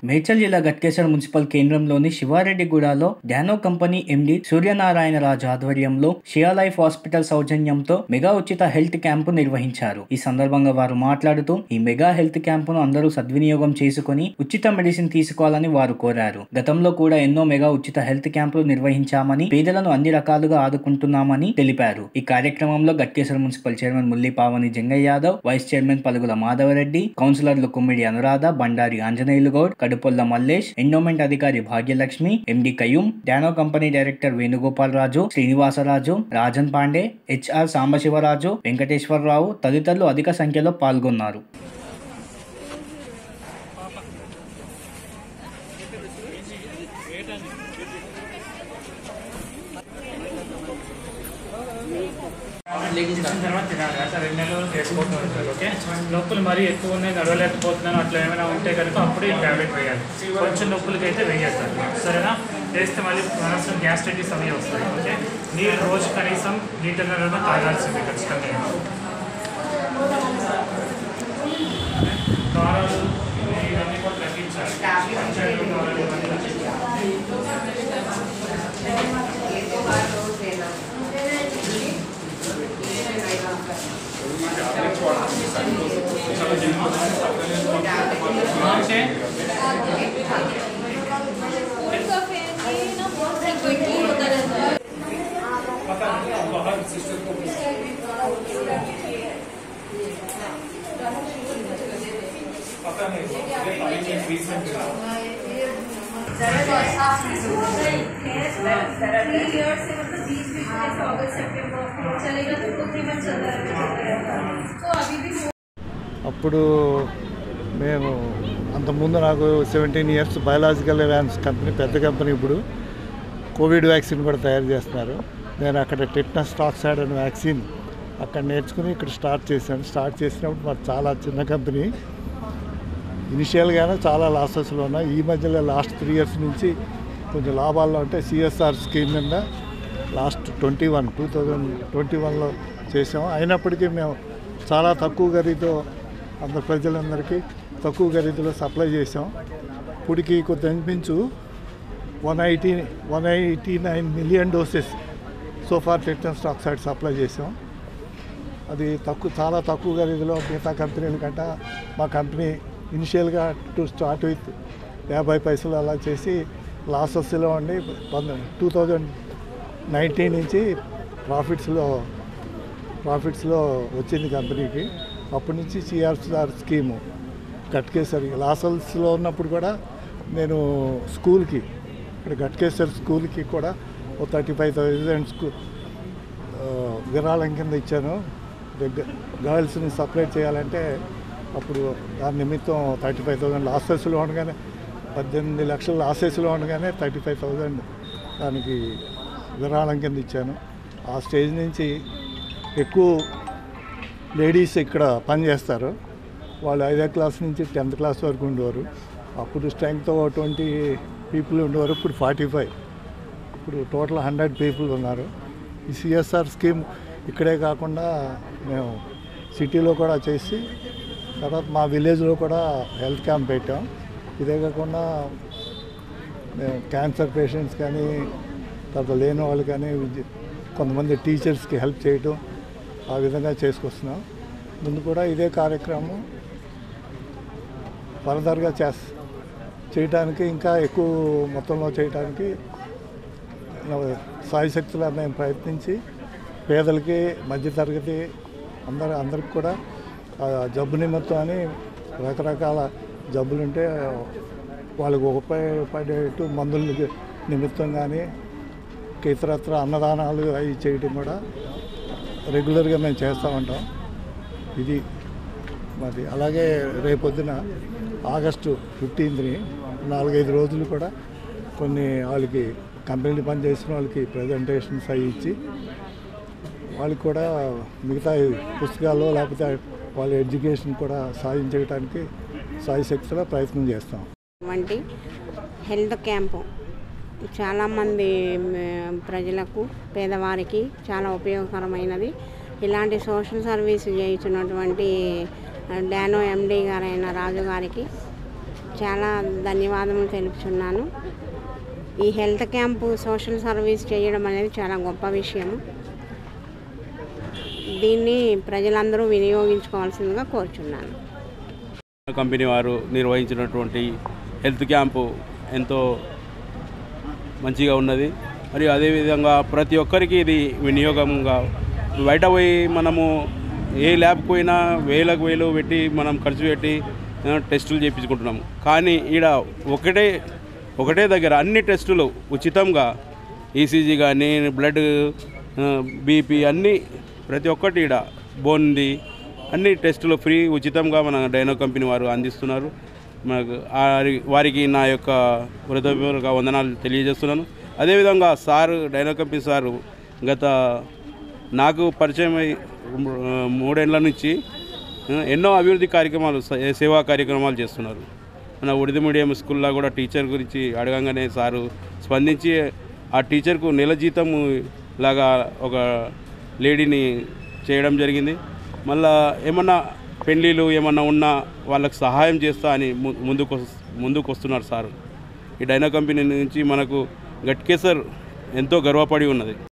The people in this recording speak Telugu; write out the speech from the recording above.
మేడ్చల్ జిల్లా గట్కేశ్వర మున్సిపల్ కేంద్రంలోని శివారెడ్డిగూడలో డానో కంపెనీ ఎండి సూర్యనారాయణ రాజు ఆధ్వర్యంలో షియా లైఫ్ హాస్పిటల్ సౌజన్యంతో మెగా ఉచిత హెల్త్ క్యాంపు నిర్వహించారు ఈ సందర్భంగా వారు మాట్లాడుతూ ఈ మెగా హెల్త్ క్యాంపును అందరూ సద్వినియోగం చేసుకుని ఉచిత మెడిసిన్ తీసుకోవాలని వారు కోరారు గతంలో కూడా ఎన్నో మెగా ఉచిత హెల్త్ క్యాంపులు నిర్వహించామని పేదలను అన్ని రకాలుగా ఆదుకుంటున్నామని తెలిపారు ఈ కార్యక్రమంలో Ghatkesar municipal chairman Mulli Pavani Jangaiah Yadav vice chairman Palugula Madhava Reddy కౌన్సిలర్లు కుమ్మిడి అనురాధ బండారి ఆంజనేయులు గౌడ్ కడుపొల్ల మల్లేష్ ఎండోమెంట్ అధికారి Bhagyalakshmi MD Qayyum Dano company director Venugopal Raju Srinivasaraju Rajan Pandey HR Sambasivaraju Venkateswararao తదితరులు అధిక సంఖ్యలో పాల్గొన్నారు ఇచ్చిన తర్వాత తినాలి అంటే రెండు నెలలు చేసుకోవడం ఉంటుంది ఓకే నొప్పులు మరీ ఎక్కువ ఉన్నాయి నడవలేకపోతున్నాను అట్లా ఏమైనా ఉంటే కనుక అప్పుడు ఈ ట్యాబ్లెట్ వేయాలి కొంచెం నొప్పులకి అయితే వేయద్దు సరేనా వేస్తే మళ్ళీ మనసు గ్యాస్ట్రైటిస్ అవి వస్తాయి ఓకే నీళ్ళు రోజు కనీసం లీటర్లలో తాగాల్సిందే ఖచ్చితంగా కారాలు ఇవన్నీ కూడా తగ్గించాలి పంచాయతీ కారాలు ఇవన్నీ తగ్గించాలి. ఓకే चलेगा तो दो तीन मंथ चलता रहेगा तो अभी भी అప్పుడు మేము అంతకుముందు నాకు సెవెంటీన్ ఇయర్స్ బయలాజికల్ వ్యాన్స్ కంపెనీ పెద్ద కంపెనీ ఇప్పుడు కోవిడ్ వ్యాక్సిన్ కూడా తయారు చేస్తున్నారు నేను అక్కడ టెట్నస్ టాక్సైడ్ అనే వ్యాక్సిన్ అక్కడ నేర్చుకుని ఇక్కడ స్టార్ట్ చేశాను స్టార్ట్ చేసినప్పుడు మాకు చాలా చిన్న కంపెనీ ఇనిషియల్గానే చాలా లాసెస్లో ఉన్నాయి ఈ మధ్యలో లాస్ట్ త్రీ ఇయర్స్ నుంచి కొంచెం లాభాల్లో ఉంటే సిఎస్ఆర్ స్కీమ్ కింద last twenty one two thousand twenty వన్లో చేసాము అయినప్పటికీ మేము చాలా తక్కువ ఖరీదుతో అందరు ప్రజలందరికీ తక్కువ ఖరీదులో సప్లై చేసాం ఇప్పటికి కొద్ది అనిపించు one eighty one eighty nine million doses so far టెక్టన్స్ ఆక్సైడ్ సప్లై చేసాం అది తక్కువ చాలా తక్కువ ఖరీదులో మిగతా కంపెనీల కంటే మా కంపెనీ ఇనిషియల్గా టు స్టార్ట్ విత్ యాభై పైసలు అలా చేసి లాసెస్లో ఉండి టూ థౌజండ్ నైన్టీన్ నుంచి ప్రాఫిట్స్లో ప్రాఫిట్స్లో వచ్చింది కంపెనీకి అప్పటి నుంచి సిఆర్ఆర్ స్కీము గట్కేసరి లాసల్స్లో ఉన్నప్పుడు కూడా నేను స్కూల్కి ఇక్కడ గట్కేసర్ స్కూల్కి కూడా ఓ థర్టీ ఫైవ్ థౌజండ్ స్కూ ఆ, విరాళం కింద ఇచ్చాను దగ్గర గర్ల్స్ని సపరేట్ చేయాలంటే అప్పుడు దాని నిమిత్తం థర్టీ ఫైవ్ థౌజండ్ లాసెస్లో ఉండగానే పద్దెనిమిది లక్షల లాసెస్లో ఉండగానే థర్టీ ఫైవ్ థౌజండ్ దానికి విరాళం కింద ఇచ్చాను ఆ స్టేజ్ నుంచి ఎక్కువ లేడీస్ ఇక్కడ పనిచేస్తారు వాళ్ళు ఐదో క్లాస్ నుంచి టెన్త్ క్లాస్ వరకు ఉండేవారు అప్పుడు స్ట్రెంగ్త్ ట్వంటీ పీపుల్ ఉండేవారు ఇప్పుడు ఫార్టీ ఫైవ్ ఇప్పుడు టోటల్ హండ్రెడ్ పీపుల్ ఉన్నారు ఈ సిఎస్ఆర్ స్కీమ్ ఇక్కడే కాకుండా మేము సిటీలో కూడా చేసి తర్వాత మా విలేజ్లో కూడా హెల్త్ క్యాంప్ పెట్టాం ఇదే కాకుండా మేము క్యాన్సర్ పేషెంట్స్ కానీ తర్వాత లేని వాళ్ళు కానీ విద్య కొంతమంది టీచర్స్కి హెల్ప్ చేయటం ఆ విధంగా చేసుకొస్తున్నాం ముందు కూడా ఇదే కార్యక్రమం ఫర్దర్గా చేస్ చేయటానికి ఇంకా ఎక్కువ మొత్తంలో చేయటానికి సాయశక్తులు మేము ప్రయత్నించి పేదలకి మధ్యతరగతి అందరు అందరికి కూడా ఆ జబ్బు నిమిత్తం అని రకరకాల జబ్బులుంటే వాళ్ళకు ఉపయోగపడేట్టు మందుల నిమిత్తం కానీ ఇతరత్ర అన్నదానాలు అవి చేయడం కూడా రెగ్యులర్గా మేము చేస్తూ ఉంటాం ఇది మరి అలాగే రేపొద్దున ఆగస్టు ఫిఫ్టీన్త్ని నాలుగైదు రోజులు కూడా కొన్ని వాళ్ళకి కంపెనీలు పనిచేసిన వాళ్ళకి ప్రజెంటేషన్స్ అవి ఇచ్చి వాళ్ళకి కూడా మిగతా పుస్తకాలు లేకపోతే వాళ్ళ ఎడ్యుకేషన్ కూడా సాధించడానికి సాయశక్తిలో ప్రయత్నం చేస్తాం వంటి హెల్త్ క్యాంపు చాలామంది మ్, ప్రజలకు పేదవారికి చాలా ఉపయోగకరమైనది ఇలాంటి సోషల్ సర్వీస్ చేయించినటువంటి డానో ఎండి గారైన రాజు గారికి చాలా ధన్యవాదములు తెలుపుచున్నాను ఈ హెల్త్ క్యాంపు సోషల్ సర్వీస్ చేయడం అనేది చాలా గొప్ప విషయం దీన్ని ప్రజలందరూ వినియోగించుకోవాల్సిందిగా కోరుచున్నాను కంపెనీ వారు నిర్వహించినటువంటి హెల్త్ క్యాంపు ఎంతో మంచిగా ఉన్నది మరియు అదేవిధంగా ప్రతి ఒక్కరికి ఇది వినియోగంగా బయట పోయి మనము ఏ ల్యాబ్కి పోయినా వేలకు వేలు పెట్టి మనం ఖర్చు పెట్టి ఆ, టెస్టులు చేయించుకుంటున్నాము కానీ ఈడ ఒకటే ఒకటే దగ్గర అన్ని టెస్టులు ఉచితంగా ఈసీజీ కానీ బ్లడ్ బీపీ అన్నీ ప్రతి ఒక్కటి ఈడ బోన్ది అన్ని టెస్టులు ఫ్రీ ఉచితంగా మన డైనో కంపెనీ వారు అందిస్తున్నారు మనకు ఆ- వారికి నా యొక్క హృదయపూర్వక వందనాలు తెలియజేస్తున్నాను అదేవిధంగా సారు డైనో కంపెనీ సారు గత నాకు పరిచయం అయి ఆ, మూడేళ్ల నుంచి ఆ, ఎన్నో అభివృద్ధి కార్యక్రమాలు స- సేవా కార్యక్రమాలు చేస్తున్నారు మన ఉర్దూ మీడియం స్కూల్లో కూడా టీచర్ గురించి అడగంగానే సారు స్పందించి ఆ టీచర్కు నెల జీతం లాగా ఒక లేడీని చేయడం జరిగింది మళ్ళా ఏమన్నా పెళ్ళిళ్ళు ఏమన్నా ఉన్నా వాళ్ళకి సహాయం చేస్తా అని ము- ముందుకు వస్- ముందుకు వస్తున్నారు సార్ ఈ డైనా కంపెనీ నుంచి మనకు గట్కేసర్ ఎంతో గర్వపడి ఉన్నది